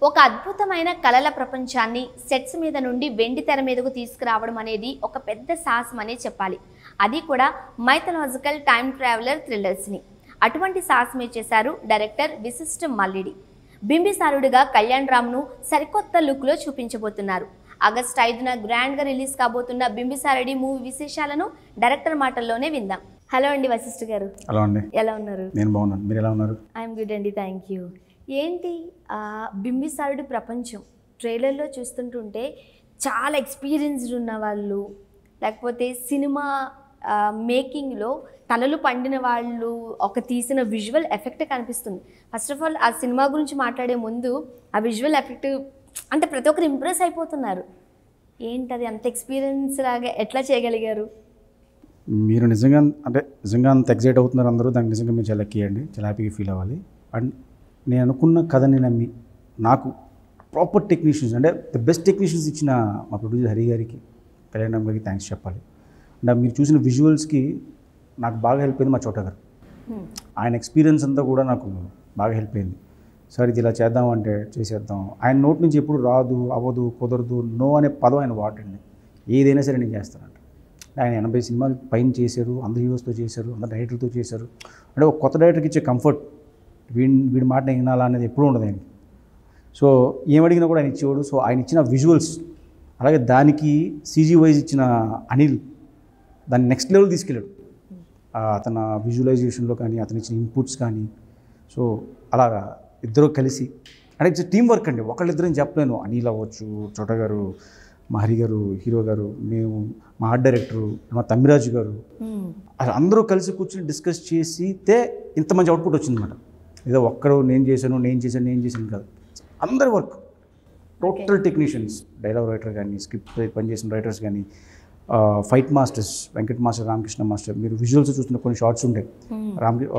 ఒక అద్భుతమైన కళల ప్రపంచాన్ని సెట్స్ మీద నుండి వెండి తెర మీదకు తీసుకురావడం అనేది ఒక పెద్ద సాహసం అనే చెప్పాలి అది కూడా మైథలాజికల్ టైం ట్రావెలర్ థ్రిల్లర్స్ని అటువంటి సాహసమే చేశారు డైరెక్టర్ విశిష్ట మల్లిడి బింబిసారుడిగా కళ్యాణ్ రామ్ను సరికొత్త లుక్లో చూపించబోతున్నారు ఆగస్ట్ ఐదున గ్రాండ్గా రిలీజ్ కాబోతున్న బింబిసారుడి మూవీ విశేషాలను డైరెక్టర్ మాటల్లోనే విందాం హలో అండి వశిష్ఠ గారు హలో అండి ఎలా ఉన్నారు నేను బాగున్నాను మీరు ఎలా ఉన్నారు ఐఎమ్ గుడ్ అండి థ్యాంక్ యూ ఏంటి ఆ, బింబిసారుడి ప్రపంచం ట్రైలర్లో చూస్తుంటుంటే చాలా ఎక్స్పీరియన్స్డ్ ఉన్న వాళ్ళు లేకపోతే సినిమా ఆ, మేకింగ్లో తలలు పండిన వాళ్ళు ఒక తీసిన విజువల్ ఎఫెక్ట్ కనిపిస్తుంది ఫస్ట్ ఆఫ్ ఆల్ ఆ సినిమా గురించి మాట్లాడే ముందు ఆ విజువల్ ఎఫెక్ట్ అంటే ప్రతి ఒక్కరు ఇంప్రెస్ అయిపోతున్నారు ఏంటది అంత ఎక్స్పీరియన్స్ లాగా ఎట్లా చేయగలిగారు మీరు నిజంగా అంటే నిజంగా అంత ఎగ్జైట్ అవుతున్నారు అందరూ దానికి నిజంగా మీరు చాలా లక్కీ అండి చాలా హ్యాపీగా ఫీల్ అవ్వాలి అండ్ నేను అనుకున్న కథని నమ్మి నాకు ప్రాపర్ టెక్నీషియన్స్ అంటే ద బెస్ట్ టెక్నీషియన్స్ ఇచ్చిన మా ప్రొడ్యూసర్ హరి గారికి కళ్యాణ్ రామ్ గారికి థ్యాంక్స్ చెప్పాలి అండ్ మీరు చూసిన విజువల్స్కి నాకు బాగా హెల్ప్ అయింది మా చోట గారు Hmm. ఆయన ఎక్స్పీరియన్స్ అంతా కూడా నాకు బాగా హెల్ప్ అయింది సార్ ఇది ఇలా చేద్దాం అంటే చేసేద్దాం ఆయన నోట్ నుంచి ఎప్పుడు రాదు అవ్వదు కుదరదు నో అనే పదం ఆయన వాడండి ఏదైనా సరే నేను చేస్తానంట ఆయన ఎనభై సినిమాలు పైన చేశారు అందరు హీరోస్తో చేశారు అందరు డైరెక్టర్తో చేశారు అంటే ఒక కొత్త డైరెక్టర్కి ఇచ్చే కంఫర్ట్ వీడి వీడి మాట నేను వినాలా అనేది ఎప్పుడూ ఉండదు ఆయనకి సో ఏమడిగినా కూడా ఆయన ఇచ్చేవాడు సో ఆయన ఇచ్చిన విజువల్స్ అలాగే దానికి సీజీ వైజ్ ఇచ్చిన అనిల్ దాన్ని నెక్స్ట్ లెవెల్ తీసుకెళ్ళాడు ఆ, అతని విజువలైజేషన్లో కానీ అతను ఇచ్చిన ఇన్పుట్స్ కానీ సో అలాగా ఇద్దరు కలిసి అంటే ఇట్స్ టీం వర్క్ అండి ఒకళ్ళిద్దరం చెప్పలేను అనిల్ అవ్వచ్చు చోట గారు మా హరి గారు హీరో గారు మేము మా ఆర్ట్ డైరెక్టరు మా తమ్మిరాజు గారు Hmm. అసలు అందరూ కలిసి కూర్చొని డిస్కస్ చేసితే ఇంత మంచి అవుట్పుట్ వచ్చిందన్నమాట ఏదో ఒక్కరు నేను చేశాను నేను చేశాను నేను చేశాను కాదు అందరి work total technicians dialogue writer కానీ స్క్రిప్ట్ పనిచేసిన రైటర్స్ కానీ fight masters Venkat master Ramakrishna master మీరు విజువల్స్ చూస్తున్న కొన్ని షార్ట్స్ ఉంటాయి Hmm. రామ్ ఆ,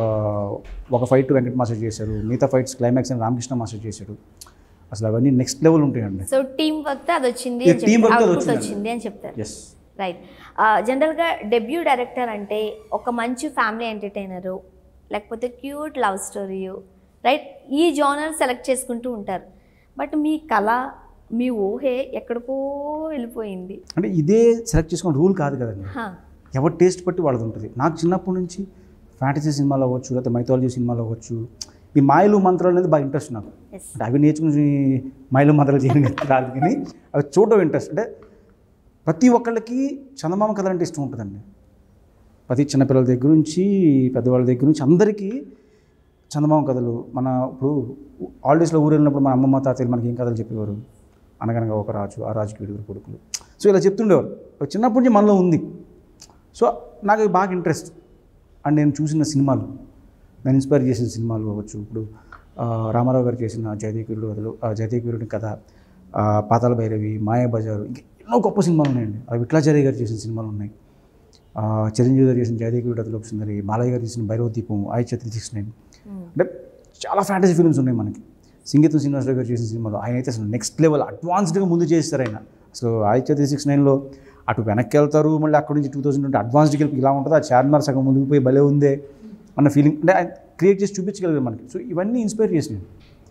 ఒక ఫైట్ వెంకట్ మాస్టర్ చేశారు మిగతా ఫైట్స్ క్లైమాక్స్ అని రామకృష్ణ మాస్టర్ చేశాడు అసలు అవన్నీ నెక్స్ట్ లెవెల్ ఉంటాయండి సో టీం వర్క్ అది వచ్చింది Yeah, అని team చెప్తారు. work అది Output వచ్చిందండి. వచ్చింది అని చెప్తారు ఎస్ రైట్ జనరల్గా డెబ్యూ డైరెక్టర్ అంటే ఒక మంచి ఫ్యామిలీ ఎంటర్టైనరు లేకపోతే క్యూట్ లవ్ స్టోరీయో రైట్ ఈ జానర్ సెలెక్ట్ చేసుకుంటూ ఉంటారు బట్ మీ కళ మీ ఊహే ఎక్కడికో వెళ్ళిపోయింది అంటే ఇదే సెలెక్ట్ చేసుకున్న రూల్ కాదు కదండి హా, ఎవరి టేస్ట్ బట్టి వాళ్ళది ఉంటుంది నాకు చిన్నప్పటి నుంచి ఫ్యాంటసీ సినిమాలు అవ్వచ్చు లేకపోతే మైథాలజీ సినిమాలు అవ్వచ్చు ఈ మాయలు మంత్రాలు అనేది బాగా ఇంట్రెస్ట్ నాకు yes. అంటే అవి నేర్చుకుని మాయలు మంత్రాలు చేయడం రాదు కానీ అవి చూడడం ఇంట్రెస్ట్ అంటే ప్రతి ఒక్కళ్ళకి చందమామ కథలు అంటే ఇష్టం ఉంటుందండి ప్రతి చిన్నపిల్లల దగ్గర నుంచి పెద్దవాళ్ళ దగ్గర నుంచి అందరికీ చందమామ కథలు మన ఇప్పుడు హాలిడేస్లో ఊరు వెళ్ళినప్పుడు మన అమ్మమ్మ తాతయ్యలు మనకి ఏం కథలు చెప్పేవారు అనగనగా ఒక రాజు ఆ రాజుకి విడుగురు కొడుకులు సో ఇలా చెప్తుండేవారు అవి చిన్నప్పటి నుంచి మనలో ఉంది సో నాకు అవి బాగా ఇంట్రెస్ట్ అండ్ నేను చూసిన సినిమాలు నేను ఇన్స్పైర్ చేసిన సినిమాలు అవ్వచ్చు ఇప్పుడు ఆ, రామారావు గారు చేసిన జయదేవీరుడు కథలు ఆ, జయదేవీరుడి కథ ఆ, పాతాళ భైరవి మాయాబజారు ఇంకా ఎన్నో గొప్ప సినిమాలు ఉన్నాయండి అవి విట్లాచార్య గారు చేసిన సినిమాలు ఉన్నాయి ఆ, చిరంజీవి గారు చేసిన జయదేవీరుడు అతలోకి సుందరి బాలయ్య గారు చేసిన భైరవ దీపం ఐ త్రీ సిక్స్ నైన్ Hmm. అంటే చాలా ఫ్యాంటసీ ఫిల్మ్స్ ఉన్నాయి మనకి సింగీతం శ్రీనివాసరావు గారు చేసిన సినిమాలో ఆయన అయితే అసలు నెక్స్ట్ లెవెల్ అడ్వాన్స్డ్గా ముందు చేస్తారు ఆయన అసలు ఆదిత్య త్రీ సిక్స్ నైన్లో అటు వెనక్కి వెళ్తారు మళ్ళీ అక్కడ నుంచి టూ థౌసండ్ ట్వంటీ అడ్వాన్స్డ్కి వెళ్ళి ఇలా ఉంటుంది ఆ చార్మినార్ సగం ముందుకు పోయి భలే ఉందే అన్న ఫీలింగ్ అంటే ఆయన క్రియేట్ చేసి చూపించగలిగారు మనకి సో ఇవన్నీ ఇన్స్పైర్ చేసినాయి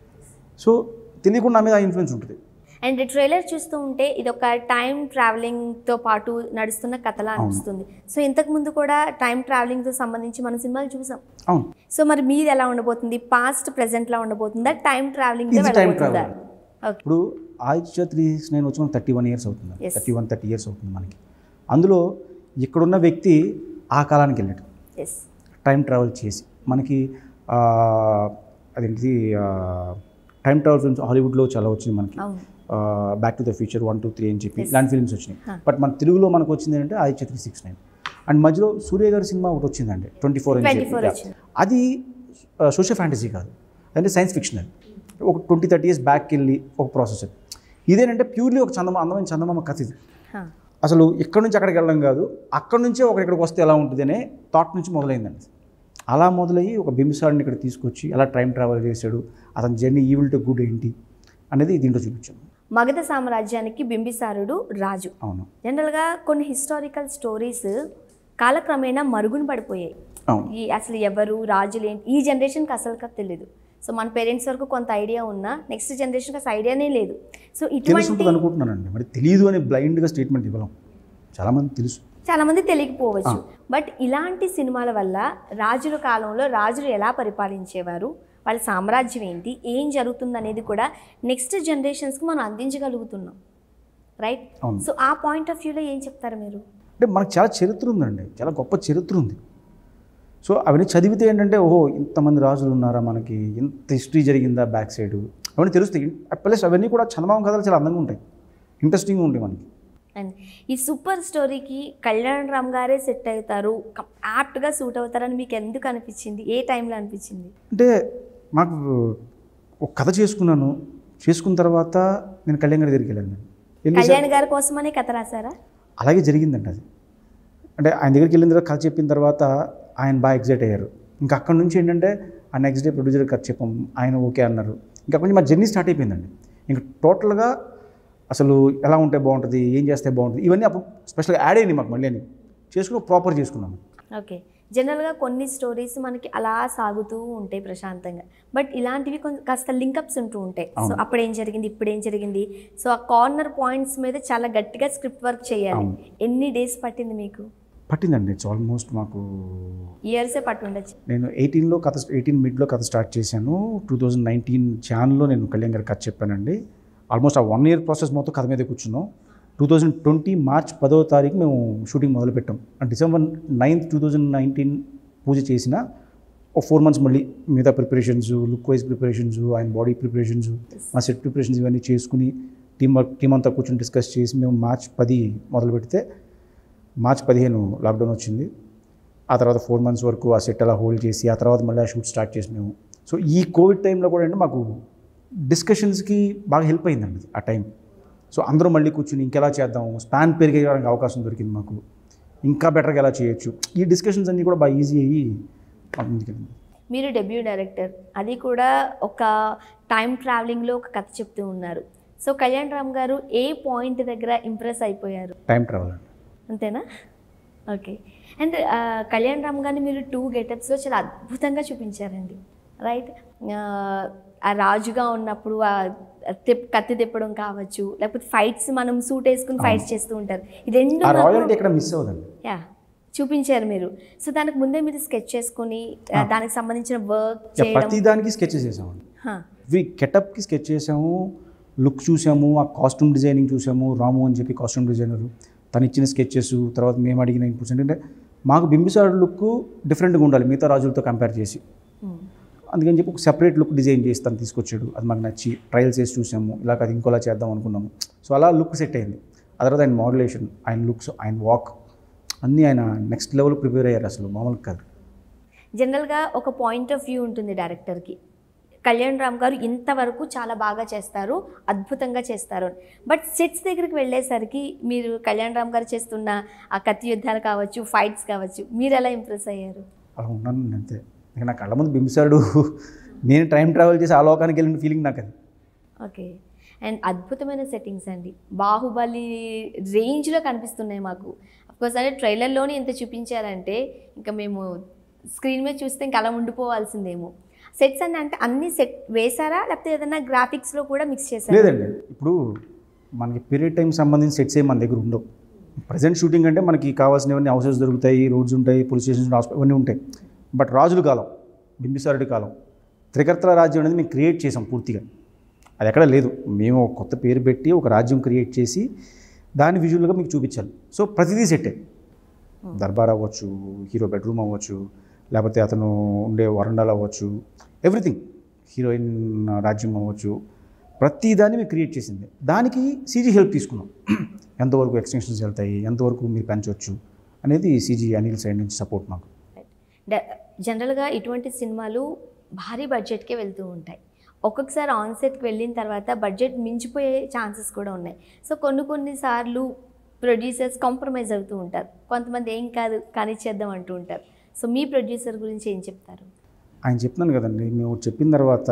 సో తెలియకుండా నా మీద ఆ ఇన్ఫ్లుయెన్స్ ఉంటుంది అండ్ ట్రైలర్ చూస్తూ ఉంటే ఇది ఒక టైం ట్రావెలింగ్తో పాటు నడుస్తున్న కథలా అనిపిస్తుంది సో ఇంతకు ముందు కూడా టైం ట్రావెలింగ్తో సంబంధించి మన సినిమాలు చూసాం అవును సో మరి మీది ఎలా ఉండబోతుంది పాస్ట్ ప్రెసెంట్లా ఉండబోతుందా టైం ట్రావెలింగ్ ఇది time వెళ్ళబోతుందా travel. ఓకే ఇప్పుడు ఆదిత్య త్రీ సిక్స్ నైన్ వచ్చి మనకి థర్టీ వన్ ఇయర్స్ అవుతుంది Yes. Thirty one thirty years అవుతుంది మనకి అందులో ఇక్కడున్న వ్యక్తి ఆ కాలానికి వెళ్ళాడు ఎస్ టైం ట్రావెల్ చేసి మనకి ఆ, అదేంటిది టైం ట్రావెల్ ఫిల్మ్స్ హాలీవుడ్లో చాలా వచ్చినాయి మనకి అవును back to the future one two three అని చెప్పి Yes. ఇలాంటి ఫిల్మ్స్ వచ్చినాయి Huh. బట్ మన తెలుగులో మనకు వచ్చింది ఏంటంటే Aditya three six nine and మధ్యలో సూర్య గారి సినిమా ఒకటి వచ్చిందండి ట్వంటీ ఫోర్ అని 24 చెప్పి వచ్చింది. అది సోషల్ ఫ్యాంటసీ కాదు అంటే సైన్స్ ఫిక్షనల్ ఒక ట్వంటీ థర్టీ ఇయర్స్ బ్యాక్ వెళ్ళి ఒక ప్రాసెస్ అది ఇదేంటంటే ప్యూర్లీ ఒక చందమా అందమైన చందమామ కథ ఇది హా. అసలు ఇక్కడ నుంచి అక్కడికి వెళ్ళడం కాదు అక్కడ నుంచే ఒకటి ఇక్కడికి వస్తే ఎలా ఉంటుంది అనే థాట్ నుంచి మొదలైందండి అలా మొదలయ్యి ఒక బింబిసాడిని ఇక్కడ తీసుకొచ్చి ఎలా టైం ట్రావెల్ చేశాడు అతని జర్నీ ఈవిల్ టు గుడ్ ఏంటి అనేది దీంట్లో చూపించాము మగధ సామ్రాజ్యానికి బింబిసారుడు రాజు అవును జనరల్గా కొన్ని హిస్టారికల్ స్టోరీస్ కాలక్రమేణా మరుగున పడిపోయాయి అవును ఈ అసలు ఎవరు రాజులు ఏంటి ఈ జనరేషన్కి అసలు తెలియదు సో మన పేరెంట్స్ వరకు కొంత ఐడియా ఉన్నా నెక్స్ట్ జనరేషన్కి అసలు ఐడియానే లేదు సో తెలిసి ఇటువంటి ఉంటుంది అనుకుంటున్నానండి మరి తెలియదు అని బ్లైండ్గా స్టేట్మెంట్ ఇవ్వలేం చాలామంది తెలుసు చాలామంది తెలియకపోవచ్చు బట్ ఇలాంటి సినిమాల వల్ల రాజుల కాలంలో రాజులు ఎలా పరిపాలించేవారు వాళ్ళ సామ్రాజ్యం ఏంటి ఏం జరుగుతుంది అనేది కూడా నెక్స్ట్ జనరేషన్స్కి మనం అందించగలుగుతున్నాం రైట్ అవును. సో ఆ పాయింట్ ఆఫ్ వ్యూలో ఏం చెప్తారు మీరు అంటే మనకు చాలా చరిత్ర ఉందండి చాలా గొప్ప చరిత్ర ఉంది సో అవన్నీ చదివితే ఏంటంటే ఓహో ఇంతమంది రాజులు ఉన్నారా మనకి ఇంత హిస్టరీ జరిగిందా బ్యాక్ సైడ్ అవన్నీ తెలుస్తాయి ప్లస్ అవన్నీ కూడా చందమామ కథలు చాలా అందంగా ఉంటాయి ఇంట్రెస్టింగ్గా ఉంటాయి మనకి అండ్ ఈ సూపర్ స్టోరీకి కళ్యాణ్ రామ్ గారే సెట్ అవుతారు యాప్ట్గా సూట్ అవుతారని మీకు ఎందుకు అనిపించింది ఏ టైంలో అనిపించింది అంటే మాకు ఒక కథ చేసుకున్నాను చేసుకున్న తర్వాత నేను కళ్యాణ్ గారి దగ్గరికి వెళ్ళాను నేను వెళ్ళి కళ్యాణ్ గారి కోసమనే కథ రాశారా అలాగే జరిగిందండి అది అంటే ఆయన దగ్గరికి వెళ్ళిన తర్వాత కథ చెప్పిన తర్వాత ఆయన బాగా ఎగ్జైట్ అయ్యారు ఇంకా అక్కడ నుంచి ఏంటంటే ఆ నెక్స్ట్ డే ప్రొడ్యూసర్ కథ చెప్పాం ఆయన ఓకే అన్నారు ఇంకా అక్కడి నుంచి మా జర్నీ స్టార్ట్ అయిపోయిందండి ఇంకా టోటల్గా అసలు ఎలా ఉంటే బాగుంటుంది ఏం చేస్తే బాగుంటుంది ఇవన్నీ అప్పుడు స్పెషల్గా యాడ్ అయ్యింది మాకు మళ్ళీ అని చేసుకుని ప్రాపర్ చేసుకున్నాము ఓకే జనరల్గా కొన్ని స్టోరీస్ మనకి అలా సాగుతూ ఉంటాయి ప్రశాంతంగా బట్ ఇలాంటివి కొంచెం కాస్త లింకప్స్ ఉంటూ ఉంటాయి సో అవును. అప్పుడు ఏం జరిగింది ఇప్పుడు ఏం జరిగింది సో ఆ కార్నర్ పాయింట్స్ మీద చాలా గట్టిగా స్క్రిప్ట్ వర్క్ చేయాలి అవును. ఎన్ని డేస్ పట్టింది మీకు పట్టిందండి ఇట్స్ ఆల్మోస్ట్ మాకు ఇయర్సే పట్టు ఉండొచ్చు నేను ఎయిటీన్లో కథ ఎయిటీన్ మిడ్లో కథ స్టార్ట్ చేశాను టూ థౌజండ్ నైన్టీన్ జాన్లో నేను కళ్యాణ్ గారి కథ చెప్పానండి ఆల్మోస్ట్ ఆ వన్ ఇయర్ ప్రాసెస్ మొత్తం కథ మీద కూర్చున్నాం టూ థౌజండ్ ట్వంటీ మార్చ్ పదవ తారీఖు మేము షూటింగ్ మొదలుపెట్టాం ఆ December ninth two thousand nineteen పూజ చేసిన ఒక ఫోర్ మంత్స్ మళ్ళీ మిగతా ప్రిపరేషన్స్ లుక్ వైజ్ ప్రిపరేషన్స్ ఆయన బాడీ ప్రిపరేషన్స్ మా సెట్ ప్రిపరేషన్స్ ఇవన్నీ చేసుకుని టీం వర్క్ టీం అంతా కూర్చొని డిస్కస్ చేసి మేము మార్చ్ పది మొదలు పెడితే మార్చ్ పదిహేను లాక్డౌన్ వచ్చింది ఆ తర్వాత ఫోర్ మంత్స్ వరకు ఆ సెట్ అలా హోల్డ్ చేసి ఆ తర్వాత మళ్ళీ ఆ షూట్ స్టార్ట్ చేసి మేము సో ఈ కోవిడ్ టైంలో కూడా అంటే మాకు డిస్కషన్స్కి బాగా హెల్ప్ అయిందండి ఆ టైం సో అందరూ మళ్ళీ కూర్చుని ఇంకెలా చేద్దాం స్పాన్ పెరిగేయడానికి అవకాశం దొరికింది మాకు ఇంకా బెటర్గా ఎలా చేయొచ్చు ఈ డిస్కషన్స్ అన్నీ కూడా బాగా ఈజీ అయ్యి మాకు ముందుకెళ్ళింది మీరు డెబ్యూ డైరెక్టర్ అది కూడా ఒక టైం ట్రావెలింగ్లో ఒక కథ చెప్తూ ఉన్నారు సో కళ్యాణ్ రామ్ గారు ఏ పాయింట్ దగ్గర ఇంప్రెస్ అయిపోయారు టైం ట్రావెల్ అండి అంతేనా ఓకే అండ్ కళ్యాణ్ రామ్ గారిని మీరు టూ గెటప్స్లో చాలా అద్భుతంగా చూపించారండి రైట్ ఆ రాజుగా ఉన్నప్పుడు ఆ తిప్ కత్తి తిప్పడం కావచ్చు లేకపోతే ఫైట్స్ మనం సూట్ వేసుకుని ఫైట్స్ చేస్తూ ఉంటారు ఇది రెండు ఆ నాకు- రాయల్టీ ఇక్కడ మిస్ అవ్వదండి యా చూపించారు మీరు సో దానికి ముందే మీరు స్కెచ్ చేసుకొని ఆ, దానికి సంబంధించిన వర్క్ ఇక చేయడం ప్రతి దానికి స్కెచెస్ చేసామండి హా, ఇవి గెటప్కి స్కెచ్ చేసాము లుక్ చూసాము ఆ కాస్ట్యూమ్ డిజైనింగ్ చూసాము రాము అని చెప్పి కాస్ట్యూమ్ డిజైనరు తను ఇచ్చిన స్కెచెస్ తర్వాత మేము అడిగిన ఇన్పుట్స్ ఏంటంటే మాకు బింబిసార్ లుక్ డిఫరెంట్గా ఉండాలి మిగతా రాజులతో కంపేర్ చేసి ఉమ్, అందుకని చెప్పి ఒక సెపరేట్ లుక్ డిజైన్ చేసి తను తీసుకొచ్చాడు అది మాకు నచ్చి ట్రయల్స్ చేసి చూసాము ఇలా అది ఇంకోలా చేద్దాం అనుకున్నాము సో అలా లుక్ సెట్ అయింది ఆ తర్వాత ఆయన మోడ్యులేషన్ ఆయన లుక్స్ ఆయన వాక్ అన్నీ ఆయన నెక్స్ట్ లెవెల్ ప్రిపేర్ అయ్యారు అసలు మామూలు కాదు జనరల్గా ఒక పాయింట్ ఆఫ్ వ్యూ ఉంటుంది డైరెక్టర్కి కళ్యాణ్ రామ్ గారు ఇంతవరకు చాలా బాగా చేస్తారు అద్భుతంగా చేస్తారు అని. బట్ సెట్స్ దగ్గరికి వెళ్ళేసరికి మీరు కళ్యాణ్ రామ్ గారు చేస్తున్న ఆ కత్తి యుద్ధాలు కావచ్చు ఫైట్స్ కావచ్చు మీరు ఎలా ఇంప్రెస్ అయ్యారు అలా ఉన్నాను నేను అంతే ఇక నా కళ్ళ ముందు బింబిసాడు నేను టైం ట్రావెల్ చేసి ఆ లోకానికి వెళ్ళిన ఫీలింగ్ నాకు అది ఓకే అండ్ అద్భుతమైన సెట్టింగ్స్ అండి బాహుబలి రేంజ్లో కనిపిస్తున్నాయి మాకు అఫ్కోర్స్ అంటే ట్రైలర్లోనే ఇంత చూపించారంటే ఇంకా మేము స్క్రీన్ మీద చూస్తే ఇంకా అలా ఉండిపోవాల్సిందేమో సెట్స్ అని అంటే అన్ని సెట్ వేశారా లేకపోతే ఏదైనా గ్రాఫిక్స్లో కూడా మిక్స్ చేశారా లేదండి ఇప్పుడు మనకి పీరియడ్ టైం సంబంధించిన సెట్స్ ఏం మన దగ్గర ఉండవు ప్రజెంట్ షూటింగ్ అంటే మనకి కావాల్సినవన్నీ హౌసెస్ దొరుకుతాయి రోడ్స్ ఉంటాయి పోలీస్ స్టేషన్స్ హాస్పిటల్ ఇవన్నీ ఉంటాయి బట్ రాజుల కాలం బింబిసారుడి కాలం త్రికర్తల రాజ్యం అనేది మేము క్రియేట్ చేసాం పూర్తిగా అది ఎక్కడ లేదు మేము ఒక కొత్త పేరు పెట్టి ఒక రాజ్యం క్రియేట్ చేసి దాన్ని విజువల్గా మీకు చూపించాలి సో ప్రతిదీ సెట్టే దర్బార్ అవ్వచ్చు హీరో బెడ్రూమ్ అవ్వచ్చు లేకపోతే అతను ఉండే వరండాలు అవ్వచ్చు ఎవ్రీథింగ్ హీరోయిన్ రాజ్యం అవ్వచ్చు ప్రతి దాన్ని మేము క్రియేట్ చేసింది దానికి సీజీ హెల్ప్ తీసుకున్నాం ఎంతవరకు ఎక్స్టెన్షన్స్ వెళ్తాయి ఎంతవరకు మీరు పెంచవచ్చు అనేది సీజీ అనిల్ సైడ్ నుంచి సపోర్ట్ మాకు డ- జనరల్గా ఇటువంటి సినిమాలు భారీ బడ్జెట్కే వెళ్తూ ఉంటాయి ఒక్కొక్కసారి ఆన్ సెట్కి వెళ్ళిన తర్వాత బడ్జెట్ మించిపోయే ఛాన్సెస్ కూడా ఉన్నాయి సో కొన్ని కొన్ని సార్లు ప్రొడ్యూసర్స్ కాంప్రమైజ్ అవుతూ ఉంటారు కొంతమంది ఏం కాదు కానీ చేద్దాం అంటూ ఉంటారు సో మీ ప్రొడ్యూసర్ గురించి ఏం చెప్తారు ఆయన చెప్తున్నాను కదండి మేము చెప్పిన తర్వాత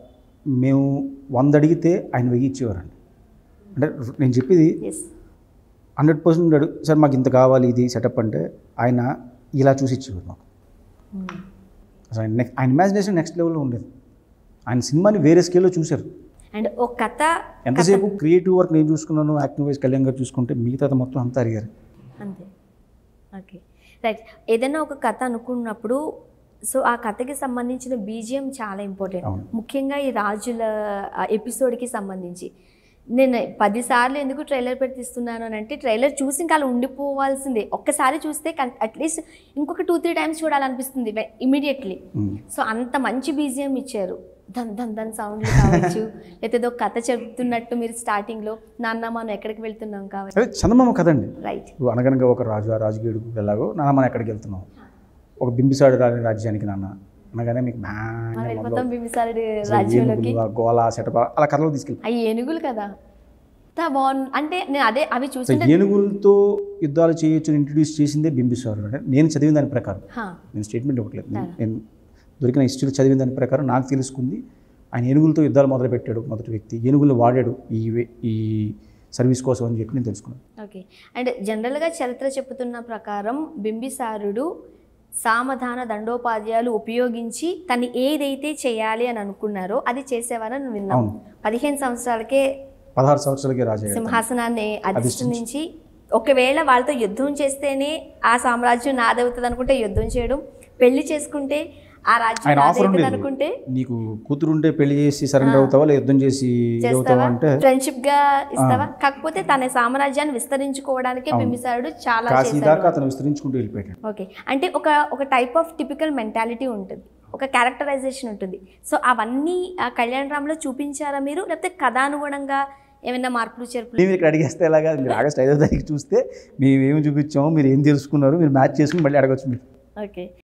మేము వంద అడిగితే ఆయన వెయ్యి ఇచ్చేవారండి అంటే నేను చెప్పేది ఎస్ హండ్రెడ్ పర్సెంట్ అడుగు సార్ మాకు ఇంత కావాలి ఇది సెటప్ అంటే ఆయన ఇలా చూసి ఇచ్చేవారు మాకు అసలు ఆయన నెక్స్ట్ ఆయన ఇమాజినేషన్ నెక్స్ట్ లెవెల్లో ఉండేది ఆయన సినిమాని వేరే స్కేల్లో చూశారు అండ్ ఒక కథ ఎంతసేపు క్రియేటివ్ వర్క్ నేను చూసుకున్నాను యాక్టివ్ వైజ్ కళ్యాణ్ గారు చూసుకుంటే మిగతా మొత్తం అంతా అడిగారు అంతే ఓకే రైట్ ఏదైనా ఒక కథ అనుకున్నప్పుడు సో ఆ కథకి సంబంధించిన బీజిఎం చాలా ఇంపార్టెంట్ అవును. ముఖ్యంగా ఈ రాజుల ఆ ఎపిసోడ్కి సంబంధించి నేను పదిసార్లు ఎందుకు ట్రైలర్ పెట్టి తీస్తున్నాను అని అంటే ట్రైలర్ చూసి ఇంకా అలా ఉండిపోవాల్సిందే ఒక్కసారి చూస్తే అట్లీస్ట్ ఇంకొక టూ త్రీ టైమ్స్ చూడాలనిపిస్తుంది ఇమీడియట్లీ ఉమ్. సో అంత మంచి బీజిఎం ఇచ్చారు ధన్ ధన్ ధన్ సౌండ్లు కావచ్చు లేకపోతే ఏదో కథ చెప్తున్నట్టు మీరు స్టార్టింగ్లో నాన్న మనం ఎక్కడికి వెళ్తున్నాం కావచ్చు అదే చందమామ కదండి రైట్ ఇప్పుడు అనగనగా ఒక రాజు ఆ రాజుగేడు ఎలాగో నాన్న మనం ఎక్కడికి వెళ్తున్నాం ఒక బింబిసాడు రాని రాజ్యానికి నాన్న అనగానే మీకు మనం మ్యాన్ వెళ్ళిపోతాం బింబిసారుడి అసలు రాజ్యంలోకి ఏనుగులు, ఆ గోల సెటప అలా కథలో తీసుకెళ్ళి అవి ఏనుగులు కదా తా బాగుంది అంటే నేను అదే అవి సో చూస్తుంటే ఏనుగులతో యుద్ధాలు చేయొచ్చు ఇంట్రడ్యూస్ చేసిందే బింబిసారుడు అంటే నేను చదివిన దాని ప్రకారం హా, నేను స్టేట్మెంట్ ఇవ్వట్లేదు నేను- నేను దొరికిన హిస్టరీలో చదివిన దాని ప్రకారం నాకు తెలుసుకుంది ఆయన ఏనుగులతో యుద్ధాలు మొదలుపెట్టాడు మొదటి వ్యక్తి ఏనుగులు వాడాడు ఈ వే- ఈ సర్వీస్ కోసం అని చెప్పి నేను తెలుసుకున్నాను ఓకే అండ్ జనరల్గా చరిత్ర చెబుతున్న ప్రకారం బింబిసారుడు సామధాన దండోపాధ్యాయులు ఉపయోగించి తను ఏదైతే చేయాలి అని అనుకున్నారో అది చేసేవారని విన్నాం అవును. పదిహేను సంవత్సరాలకే పదహారు సంవత్సరాలకి రాజయ్య సింహాసనాన్ని అధిష్ఠించి ఒకవేళ వాళ్ళతో యుద్ధం చేస్తేనే ఆ సామ్రాజ్యం నాదవుతుంది అనుకుంటే యుద్ధం చేయడం పెళ్లి చేసుకుంటే ఆ రాజ్యం ఆయన ఆఫర్ నాదవుతుంది ఉండేది అనుకుంటే నీకు కూతురుంటే పెళ్లి చేసి సరెండర్ అవుతావా లేదా యుద్ధం చేసి ఇది అవుతావా చేస్తావా అంటే ఫ్రెండ్షిప్ గా ఇస్తావా కాకపోతే తన సామ్రాజ్యాన్ని విస్తరించుకోవడానికి బింబిసారుడు చాలా కాశీ చేశాడు దాకా అతను విస్తరించుకుంటూ వెళ్ళిపోయాడు ఓకే అంటే ఒక ఒక టైప్ ఆఫ్ టిపికల్ మెంటాలిటీ ఉంటుంది ఒక క్యారెక్టరైజేషన్ ఉంటుంది సో అవన్నీ ఆ కళ్యాణ్ రామ్లో చూపించారా మీరు లేకపోతే కథానుగుణంగా ఏమైనా మార్పులు చేర్పులు మీరు ఇక్కడ అడిగేస్తే ఎలాగా మీరు ఆగస్ట్ ఐదో తారీఖు చూస్తే మేము ఏమి చూపించాము మీరు ఏం తెలుసుకున్నారు మీరు మ్యాచ్ చేసుకుని మళ్ళీ అడగచ్చు మీరు ఓకే